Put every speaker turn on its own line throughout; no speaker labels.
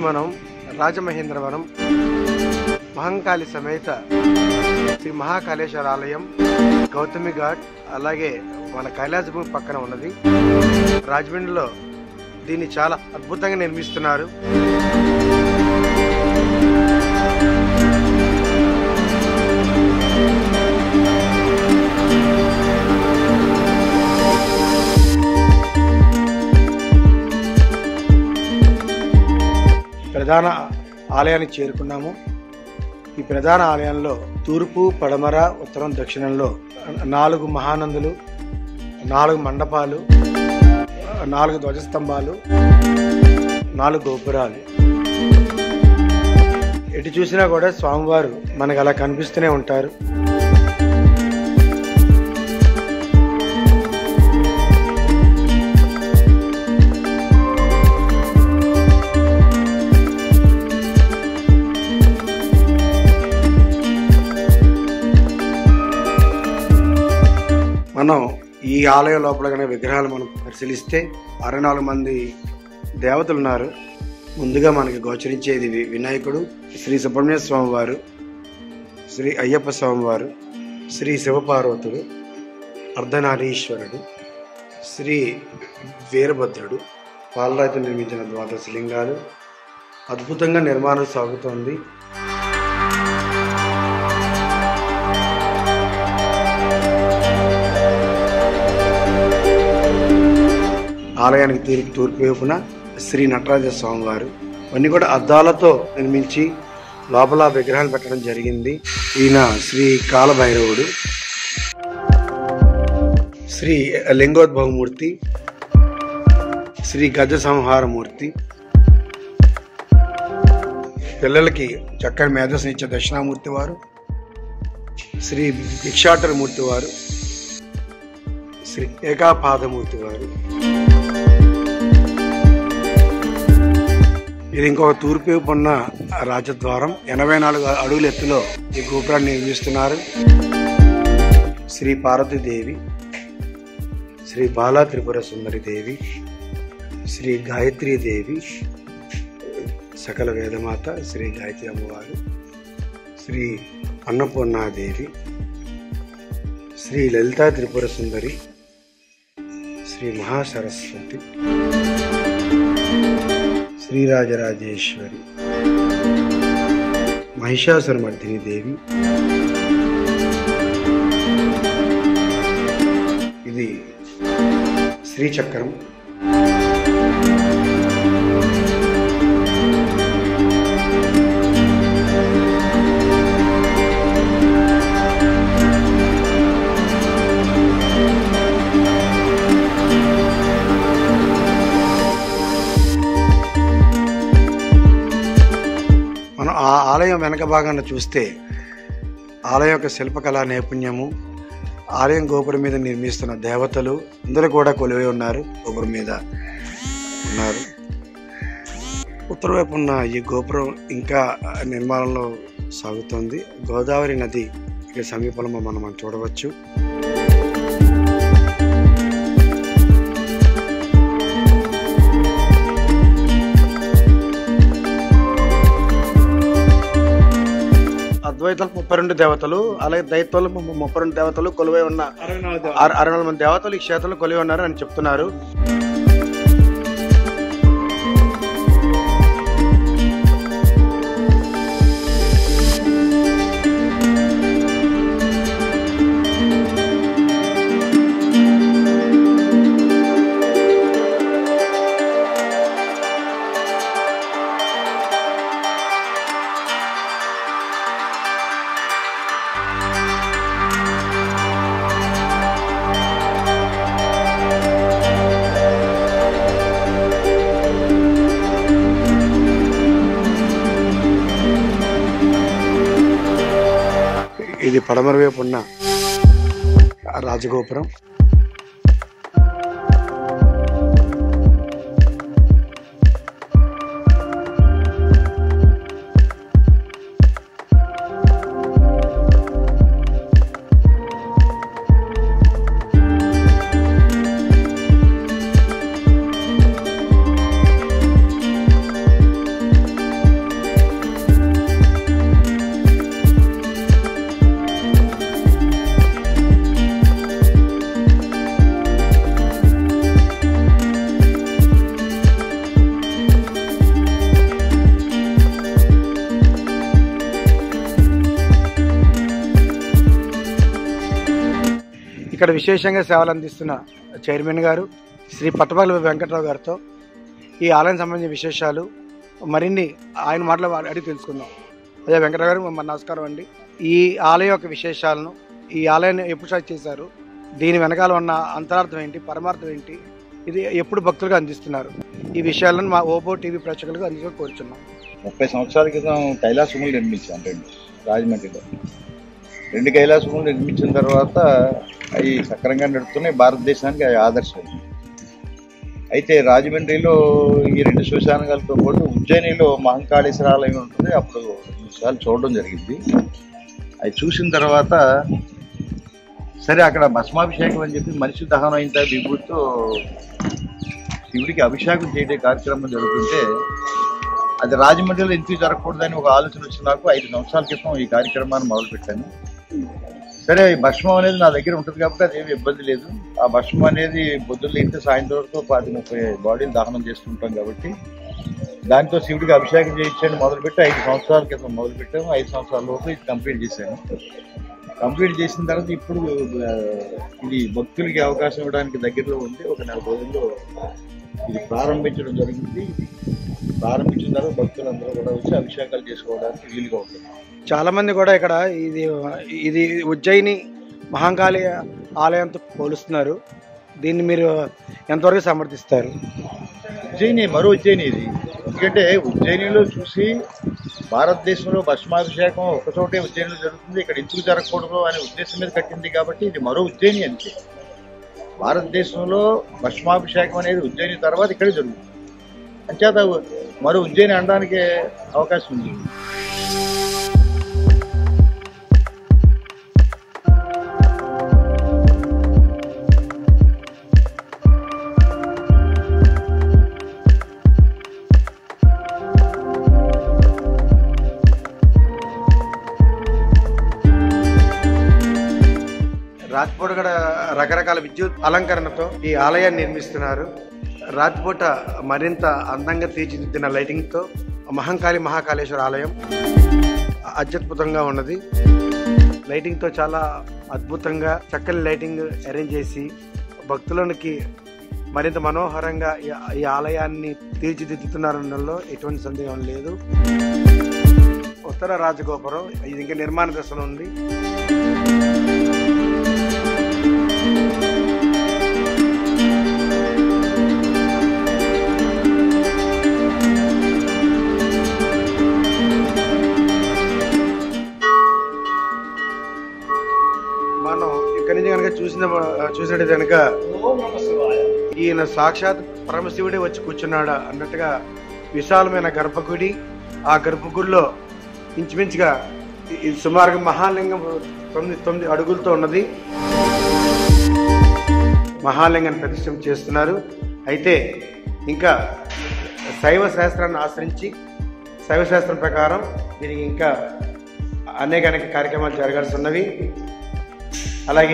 మనం రాజమహేంద్రవరం మహంకాళి సమేత శ్రీ మహాకాళేశ్వర ఆలయం గౌతమి ఘాట్ అలాగే మన కైలాసభూమి పక్కన ఉన్నది రాజమండ్రిలో దీన్ని చాలా అద్భుతంగా నిర్మిస్తున్నారు ప్రధాన ఆలయానికి చేరుకున్నాము ఈ ప్రధాన ఆలయంలో తూర్పు పడమర ఉత్తరం దక్షిణంలో నాలుగు మహానందులు నాలుగు మండపాలు నాలుగు ధ్వజస్తంభాలు నాలుగు గోపురాలు ఎటు చూసినా కూడా స్వామివారు మనకు అలా కనిపిస్తూనే ఉంటారు మనం ఈ ఆలయం లోపల కనుక విగ్రహాలు మనం పరిశీలిస్తే అరవై నాలుగు మంది దేవతలు ఉన్నారు ముందుగా మనకి గోచరించేది వి- వినాయకుడు శ్రీ సుబ్రహ్మణ్య స్వామి వారు శ్రీ అయ్యప్ప స్వామి వారు శ్రీ శివపార్వతుడు అర్ధనారీశ్వరుడు శ్రీ వీరభద్రుడు పాలరాతి నిర్మించిన ద్వాదశ లింగాలు అద్భుతంగా నిర్మాణం సాగుతోంది ఆలయానికి తూర్పు తూర్పు వైపున శ్రీ నటరాజ స్వామి వారు అన్ని కూడా అద్దాలతో నిర్మించి లోపల విగ్రహాలు పెట్టడం జరిగింది ఈయన శ్రీ కాలభైరవుడు శ్రీ లింగోద్భవమూర్తి శ్రీ గజ సంహారమూర్తి పిల్లలకి చక్కని మేధస్సునిచ్చే దక్షిణామూర్తి వారు శ్రీ భిక్షాటరమూర్తి వారు శ్రీ ఏకాపాదమూర్తి వారు ఇది ఇంకొక తూర్పు వైపు ఉన్న రాజద్వారం ఎనభై నాలుగు అడుగుల ఎత్తులో ఈ గోపురాన్ని నిర్మిస్తున్నారు శ్రీ పార్వతీదేవి శ్రీ బాలా త్రిపుర సుందరి దేవి శ్రీ గాయత్రీ దేవి సకల వేదమాత శ్రీ గాయత్రి అమ్మవారు శ్రీ అన్నపూర్ణాదేవి శ్రీ లలితా త్రిపుర సుందరి శ్రీ మహాసరస్వతి శ్రీరాజరాజేశ్వరి మహిషాసురమర్దిని దేవి ఇది శ్రీచక్రం మనం ఆ ఆలయం వెనక భాగాన్ని చూస్తే ఆలయం యొక్క శిల్పకళా నైపుణ్యము ఆలయం గోపురం మీద నిర్మిస్తున్న దేవతలు అందరూ కూడా కొలువై ఉన్నారు గోపురం మీద ఉన్నారు ఉత్తర వైపు ఉన్న ఈ గోపురం ఇంకా నిర్మాణంలో సాగుతోంది గోదావరి నది ఇక్కడ సమీపంలో మనం చూడవచ్చు అద్వైతాలు ముప్పై రెండు దేవతలు అలాగే దైత్వాలు ము- ముప్పై రెండు దేవతలు కొలువై ఉన్న అర- అరవై నాలుగు మంది దేవతలు ఈ క్షేత్రంలో కొలువై ఉన్నారు అని చెప్తున్నారు ఇది పడమర వైపు ఉన్న రాజగోపురం ఇక్కడ విశేషంగా సేవలు అందిస్తున్న చైర్మన్ గారు శ్రీ పట్టపల్లి వెంకట్రావు గారితో ఈ ఆలయం సంబంధించిన విశేషాలు మరిన్ని ఆయన మాటలు అడిగి తెలుసుకుందాం అదే వెంకటరావు గారు మన నమస్కారం అండి ఈ ఆలయం యొక్క విశేషాలను ఈ ఆలయాన్ని ఎప్పుడు స్టార్ట్ చేశారు దీని వెనకాల ఉన్న అంతరార్థం ఏంటి పరమార్థం ఏంటి ఇది ఎప్పుడు భక్తులుగా అందిస్తున్నారు ఈ విషయాలను మా ఓబో టీవీ ప్రేక్షకులకు అందించుకొని కోరుచున్నాం
ముప్పై సంవత్సరాల క్రితం కైలాసములు నిర్మించాం రెండు రాజమండ్రిలో రెండు కైలాసములు నిర్మించిన తర్వాత అవి సక్రంగా నడుస్తున్నాయి భారతదేశానికి అవి ఆదర్శం అయితే రాజమండ్రిలో ఈ రెండు శ్మశానాలతో పాటు ఉజ్జయినిలో మహంకాళేశ్వర ఆలయం ఉంటుంది అప్పుడు రెండుసార్లు చూడడం జరిగింది అవి చూసిన తర్వాత సరే అక్కడ భస్మాభిషేకం అని చెప్పి మనిషి దహనం అయిన తర్వాత విభూతితో శివుడికి అభిషేకం చేయడే కార్యక్రమం జరుగుతుంటే అది రాజమండ్రిలో ఎందుకు జరగకూడదని ఒక ఆలోచన వచ్చి నాకు ఐదు సంవత్సరాల క్రితం ఈ కార్యక్రమాన్ని మొదలుపెట్టాను సరే ఈ భస్మం అనేది నా దగ్గర ఉంటుంది కాబట్టి అదేమి ఇబ్బంది లేదు ఆ భస్మం అనేది పొద్దున్న లేస్తే సాయంత్రం వరకు పది ముప్పై బాడీలు దహనం చేస్తుంటాం కాబట్టి దాంతో శివుడికి అభిషేకం చేయించండి మొదలుపెట్టి ఐదు సంవత్సరాల క్రితం మొదలుపెట్టాము ఐదు సంవత్సరాల లోపు ఇది కంప్లీట్ చేశాను కంప్లీట్ చేసిన తర్వాత ఇప్పుడు ఆ, ఇది భక్తులకి అవకాశం ఇవ్వడానికి దగ్గరలో ఉంది ఒక నెల రోజుల్లో ఇది ప్రారంభించడం జరిగింది ప్రారంభించిన తర్వాత భక్తులందరూ కూడా వచ్చి అభిషేకాలు చేసుకోవడానికి వీలుగా ఉంటుంది
చాలా మంది కూడా ఇక్కడ ఇది ఇది ఉజ్జయిని మహంకాళి ఆలయంతో పోలుస్తున్నారు దీన్ని మీరు ఎంతవరకు సమర్థిస్తారు
ఉజ్జయిని మరో ఉజ్జయిని ఇది ఎందుకంటే ఉజ్జయినిలో చూసి భారతదేశంలో భస్మాభిషేకం ఒక చోటే ఉజ్జయినిలో జరుగుతుంది ఇక్కడ ఎందుకు జరగకూడదు అనే ఉద్దేశం మీద కట్టింది కాబట్టి ఇది మరో ఉజ్జయిని అంతే భారతదేశంలో భస్మాభిషేకం అనేది ఉజ్జయిని తర్వాత ఇక్కడే జరుగుతుంది అంచేత మరో ఉజ్జయిని అనడానికి అవకాశం ఉంది
రాత్రిపూట కూడా రకరకాల విద్యుత్ అలంకరణతో ఈ ఆలయాన్ని నిర్మిస్తున్నారు రాత్రిపూట మరింత అందంగా తీర్చిదిద్దిన లైటింగ్తో మహంకాళి మహాకాళేశ్వర ఆలయం అత్యద్భుతంగా ఉన్నది లైటింగ్తో చాలా అద్భుతంగా చక్కని లైటింగ్ అరేంజ్ చేసి భక్తులకి మరింత మనోహరంగా ఈ- ఈ ఆలయాన్ని తీర్చిదిద్దుతున్నారనడంలో ఎటువంటి సందేహం లేదు ఉత్తర రాజగోపురం ఇది ఇంకా నిర్మాణ దశలో ఉంది మనం ఇక్కడి నుంచి కనుక చూసిన చూసినట్టు కనుక ఈయన సాక్షాత్ పరమశివుడే వచ్చి కూర్చున్నాడా అన్నట్టుగా విశాలమైన గర్భగుడి ఆ గర్భగుడిలో ఇంచుమించుగా ఈ- ఈ సుమారుగా మహాలింగం తొమ్మిది తొమ్మిది అడుగులతో ఉన్నది మహాలింగాన్ని ప్రతిష్టం చేస్తున్నారు అయితే ఇంకా శైవ శాస్త్రాన్ని ఆశ్రయించి శైవ శాస్త్రం ప్రకారం దీనికి ఇంకా అనేక అనేక కార్యక్రమాలు జరగాల్సి ఉన్నవి అలాగే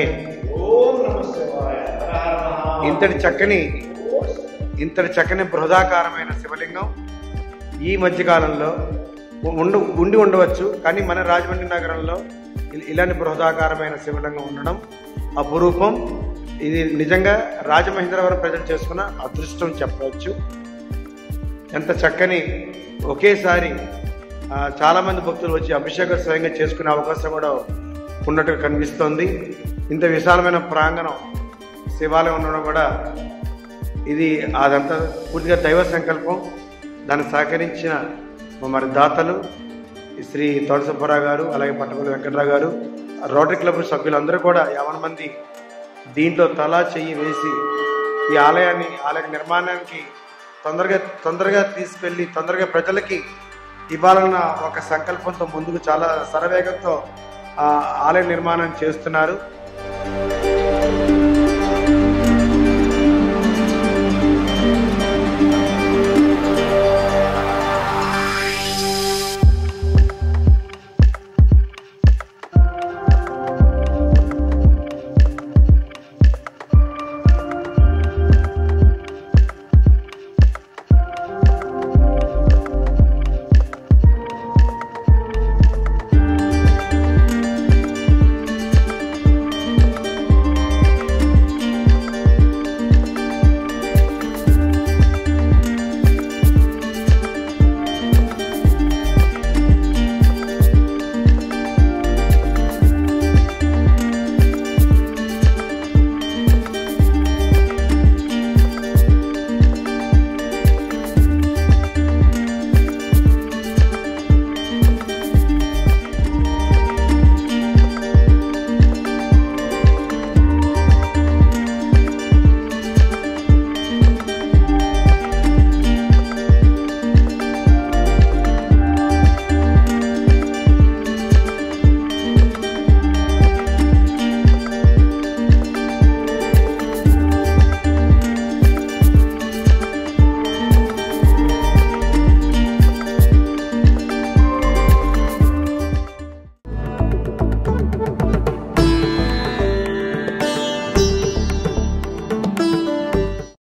ఇంతటి చక్కని ఇంతటి చక్కని బృహదాకారమైన శివలింగం ఈ మధ్యకాలంలో ఉండు ఉండి ఉండవచ్చు కానీ మన రాజమండ్రి నగరంలో ఇ- ఇలాంటి బృహదాకారమైన శివలింగం ఉండడం అపురూపం ఇది నిజంగా రాజమహేంద్రవరం ప్రజలు చేసుకున్న అదృష్టం చెప్పవచ్చు ఎంత చక్కని ఒకేసారి ఆ, చాలా మంది భక్తులు వచ్చి అభిషేకం స్వయంగా చేసుకునే అవకాశం కూడా ఉన్నట్టుగా కనిపిస్తోంది ఇంత విశాలమైన ప్రాంగణం శివాలయం ఉండడం కూడా ఇది అదంతా పూర్తిగా దైవ సంకల్పం దానికి సహకరించిన మరి దాతలు శ్రీ తోట సుబ్బారావు గారు అలాగే పట్టపల్లి వెంకటరావు గారు రోటరీ క్లబ్ సభ్యులందరూ కూడా యావన మంది దీంట్లో తలా చెయ్యి వేసి ఈ ఆలయాన్ని ఆలయ నిర్మాణానికి తొందరగా తొందరగా తీసుకెళ్ళి తొందరగా ప్రజలకి ఇవ్వాలన్న ఒక సంకల్పంతో ముందుకు చాలా శరవేగంతో ఆ ఆలయ నిర్మాణం చేస్తున్నారు